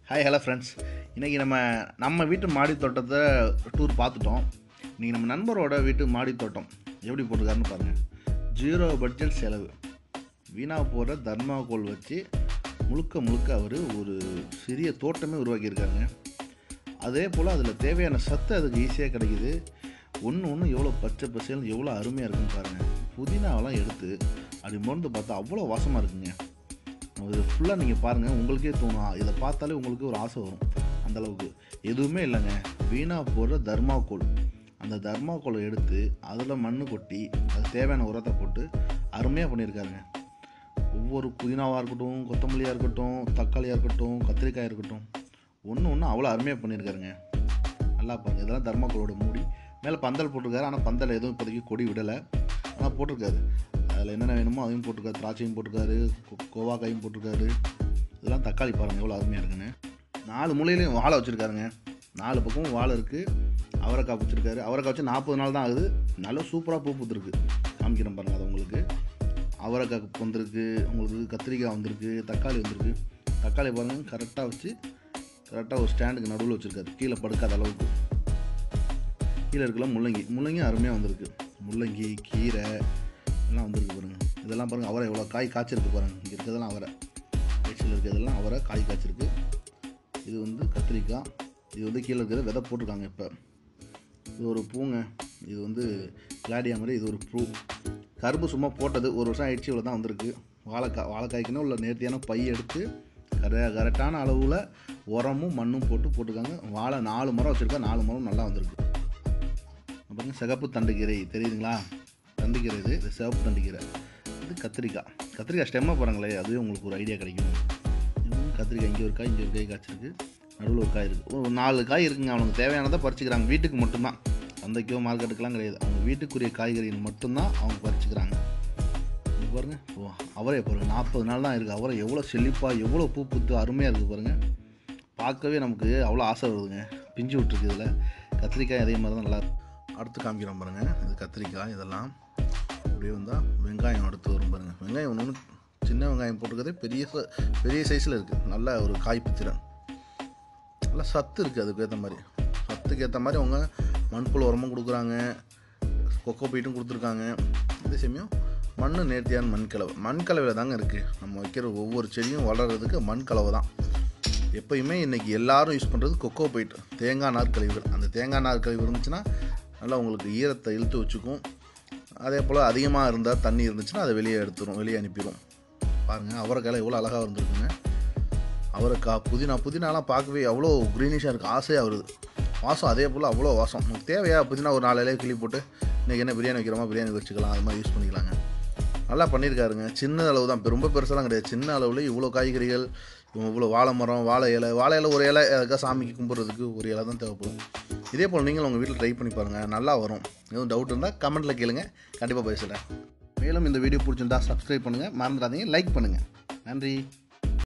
Hi hello friends இன்றைக்கி நம்ம நம்ம வீட்டு மாடி தோட்டத்தை டூர் பார்த்துட்டோம் இன்றைக்கி நம்ம நண்பரோட வீட்டு மாடி தோட்டம் எப்படி போட்டிருக்காருன்னு பாருங்கள் ஜீரோ பட்ஜெட் செலவு வீணாக போகிற தர்மாகோல் வச்சு முழுக்க முழுக்க அவர் ஒரு சிறிய தோட்டமே உருவாக்கியிருக்காருங்க அதே போல் அதில் தேவையான சத்து அதுக்கு ஈஸியாக கிடைக்குது ஒன்று ஒன்று எவ்வளோ பச்சை பசேல் எவ்வளோ அருமையாக இருக்குன்னு பாருங்கள் புதினாவெல்லாம் எடுத்து அப்படி மோந்து பார்த்தா அவ்வளோ வாசமாக இருக்குங்க இது ஃபுல்லாக நீங்கள் பாருங்கள் உங்களுக்கே தோணும் இதை பார்த்தாலே உங்களுக்கு ஒரு ஆசை வரும் அந்த அளவுக்கு எதுவுமே இல்லைங்க வீணாக போடுற தர்மாக்கோல் அந்த தர்மாக்கோலை எடுத்து அதில் மண் கொட்டி அது தேவையான உரத்தை போட்டு அருமையாக பண்ணியிருக்காருங்க ஒவ்வொரு புதினாவாக இருக்கட்டும் கொத்தமல்லியாக இருக்கட்டும் தக்காளியாக இருக்கட்டும் கத்திரிக்காயாக இருக்கட்டும் ஒன்று ஒன்று அவ்வளோ அருமையாக பண்ணியிருக்காருங்க நல்லா பாருங்க இதெல்லாம் தர்மாக்கோலோட மூடி மேலே பந்தல் போட்டிருக்காரு ஆனால் பந்தல் எதுவும் இப்போதைக்கு கொடி விடலை ஆனால் போட்டிருக்காரு அதில் என்னென்ன வேணுமோ அதையும் போட்டிருக்காரு திராட்சையும் போட்டிருக்காரு கோ- கோவாக்காயும் போட்டிருக்காரு இதெல்லாம் தக்காளி பாருங்கள் எவ்வளோ அருமையாக இருக்குன்னு நாலு மூலையிலையும் வாழை வச்சுருக்காருங்க நாலு பக்கமும் வாழை இருக்குது அவரைக்காய் வச்சுருக்காரு அவரைக்காய் வச்சு நாற்பது நாள் தான் ஆகுது நல்லா சூப்பராக பூ பூத்துருக்கு காமிக்கிறேன் பாருங்கள் அது உங்களுக்கு அவரைக்காய் வந்திருக்கு உங்களுக்கு கத்திரிக்காய் வந்திருக்கு தக்காளி வந்திருக்கு தக்காளி பாருங்கள் கரெக்டாக வச்சு கரெக்டாக ஒரு ஸ்டாண்டுக்கு நடுவில் வச்சுருக்காரு கீழே படுக்காத அளவுக்கு கீழே இருக்கல முள்ளங்கி முள்ளங்கி அருமையாக வந்திருக்கு முள்ளங்கி கீரை எல்லாம் வந்திருக்கு பாருங்க இதெல்லாம் பாருங்கள் அவரை எவ்வளோ காய் காய்ச்சிருக்கு பாருங்கள் இங்கே இருக்கிறதெல்லாம் அவரை வயசில் இருக்கிறதெல்லாம் அவரை காய் காய்ச்சிருக்கு இது வந்து கத்திரிக்காய் இது வந்து கீழே இருக்கிறத விதை போட்டிருக்காங்க இப்போ இது ஒரு பூங்க இது வந்து கிளாடியா மாதிரி இது ஒரு பூ கரும்பு சும்மா போட்டது ஒரு வருஷம் ஆயிடுச்சு இவ்வளோ தான் வந்திருக்கு வாழைக்காய் வாழைக்காய்க்குன்னு உள்ள நேர்த்தியான பை எடுத்து கரெ கரெக்டான அளவில் உரமும் மண்ணும் போட்டு போட்டிருக்காங்க வாழை நாலு மரம் வச்சுருக்கா நாலு மரம் நல்லா வந்திருக்கு பாருங்க சிகப்பு தண்டுக்கீரை தெரியுதுங்களா தண்டுக்கீரை இது இது சிவப்பு தண்டுக்கீரை இது கத்திரிக்காய் கத்திரிக்காய் ஸ்டெம்மை பாருங்களேன் அதுவே உங்களுக்கு ஒரு ஐடியா கிடைக்கும் இது வந்து கத்திரிக்காய் இங்கே ஒரு காய் இங்கே ஒரு காய் காய்ச்சிருக்கு நடுவில் ஒரு காய் இருக்குது ஒரு நாலு காய் இருக்குங்க அவனுக்கு தேவையானதை பறிச்சுக்கிறாங்க வீட்டுக்கு மட்டும்தான் சந்தைக்கோ மார்க்கெட்டுக்கெலாம் கிடையாது அவங்க வீட்டுக்குரிய காய்கறிகள் மட்டும்தான் அவங்க பறிச்சுக்கிறாங்க இங்க பாருங்க ஓ அவரே பாருங்க நாற்பது நாள் தான் இருக்குது அவரை எவ்வளோ செழிப்பாக எவ்வளோ பூ பூத்து அருமையாக இருக்குது பாருங்கள் பார்க்கவே நமக்கு அவ்வளோ ஆசை வருதுங்க பிஞ்சு விட்டுருக்கு இதில் கத்திரிக்காய் அதே மாதிரி தான் நல்லா இருக்கு. அடுத்து காமிக்கிறோம் பாருங்கள் இது கத்திரிக்காய் இதெல்லாம் அப்படியே வந்தால் வெங்காயம் அடுத்து வரும் பாருங்கள் வெங்காயம் ஒன்று ஒன்று சின்ன வெங்காயம் போட்டுக்கிறதே பெரிய ச- பெரிய சைஸில் இருக்குது நல்ல ஒரு காய்ப்பு திறன் நல்லா சத்து இருக்குது அதுக்கு ஏற்ற மாதிரி சத்துக்கு ஏற்ற மாதிரி அவங்க மண்புழு உரமும் கொடுக்குறாங்க கொக்கோ பீட்டும் கொடுத்துருக்காங்க அதே சமயம் மண் நேர்த்தியான மண் கலவை மண் கலவையில் தாங்க இருக்குது நம்ம வைக்கிற ஒவ்வொரு செடியும் வளர்கிறதுக்கு மண் கலவை தான் எப்பயுமே இன்றைக்கி எல்லாரும் யூஸ் பண்ணுறது கொக்கோ பைட் தேங்காய் நார் கழிவுகள் அந்த தேங்காய் நார் கழிவு இருந்துச்சுன்னா நல்லா உங்களுக்கு ஈரத்தை இழுத்து வச்சுக்கும் அதே போல் அதிகமாக இருந்தால் தண்ணி இருந்துச்சுன்னா அதை வெளியே எடுத்துரும் வெளியே அனுப்பிடும் பாருங்கள் அவரைக்காய் எவ்வளோ அழகாக இருந்திருக்குங்க அவரைக்காய் புதினா புதினாலாம் பார்க்கவே அவ்வளோ க்ரீனிஷாக இருக்குது ஆசையாக வருது வாசம் அதே போல் அவ்வளோ வாசம் உங்களுக்கு தேவையா புதினா ஒரு நாலு இலையை கிளி போட்டு இன்றைக்கி என்ன பிரியாணி வைக்கிறோமா பிரியாணி வச்சுக்கலாம் அது மாதிரி யூஸ் பண்ணிக்கலாங்க நல்லா பண்ணியிருக்காருங்க சின்ன அளவு தான் இப்ப ரொம்ப பெருசாலாம் கிடையாது சின்ன அளவில் இவ்வளோ காய்கறிகள் இவ்வளோ வாழை மரம் வாழை இலை வாழை இலை ஒரு இலை அதுக்காக சாமிக்கு கும்பிட்றதுக்கு ஒரு இலை தான் தேவைப்படும் இதே போல் நீங்களும் உங்கள் வீட்டில் ட்ரை பண்ணி பாருங்கள் நல்லா வரும் எதுவும் டவுட் இருந்தால் கமெண்ட்டில் கேளுங்க கண்டிப்பாக பேசுகிறேன் மேலும் இந்த வீடியோ பிடிச்சிருந்தா சப்ஸ்கிரைப் பண்ணுங்கள் மறந்துடாதீங்க லைக் பண்ணுங்கள் நன்றி